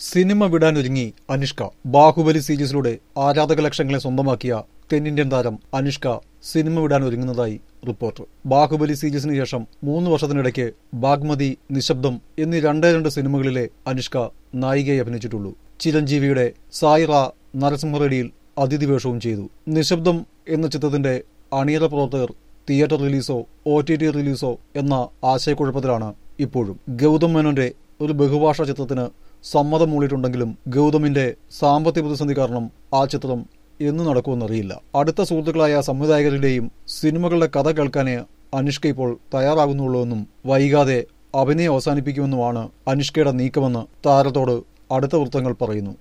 cinema വിടാനൊരുങ്ങി അനുഷ്ക ബാഹുബലി സീരീസിലൂടെ ആരാധക ലക്ഷങ്ങളെ സ്വന്തമാക്കിയ തെന്നിന്ത്യൻ താരം അനുഷ്ക സിനിമ വിടാൻ ഒരുങ്ങുന്നതായി റിപ്പോർട്ട് ബാഹുബലി സീരീസിന് ശേഷം മൂന്ന് വർഷത്തിനിടയ്ക്ക് ബാഗ്മതി നിശബ്ദം എന്നീ രണ്ടേ രണ്ട് സിനിമകളിലെ അനുഷ്ക നായികയെ അഭിനയിച്ചിട്ടുള്ളൂ ചിരഞ്ജീവിയുടെ സായിറ നരസിംഹറെഡിയിൽ അതിഥി വേഷവും ചെയ്തു നിശബ്ദം എന്ന ചിത്രത്തിന്റെ അണിയറ പ്രവർത്തകർ തിയേറ്റർ റിലീസോ ഒ ടി ടി റിലീസോ എന്ന ആശയക്കുഴപ്പത്തിലാണ് ഇപ്പോഴും ഗൗതം മേനോന്റെ ഒരു ബഹുഭാഷാ ചിത്രത്തിന് സമ്മതം മൂളിയിട്ടുണ്ടെങ്കിലും ഗൗതമിന്റെ സാമ്പത്തിക പ്രതിസന്ധി കാരണം ആ ചിത്രം എന്ന് നടക്കുമെന്നറിയില്ല അടുത്ത സുഹൃത്തുക്കളായ സംവിധായകരുടെയും സിനിമകളുടെ കഥ കേൾക്കാനേ അനുഷ്ക ഇപ്പോൾ തയ്യാറാകുന്നുള്ളൂവെന്നും വൈകാതെ അഭിനയം അവസാനിപ്പിക്കുമെന്നുമാണ് അനുഷ്കയുടെ നീക്കമെന്ന് താരത്തോട് അടുത്ത വൃത്തങ്ങൾ പറയുന്നു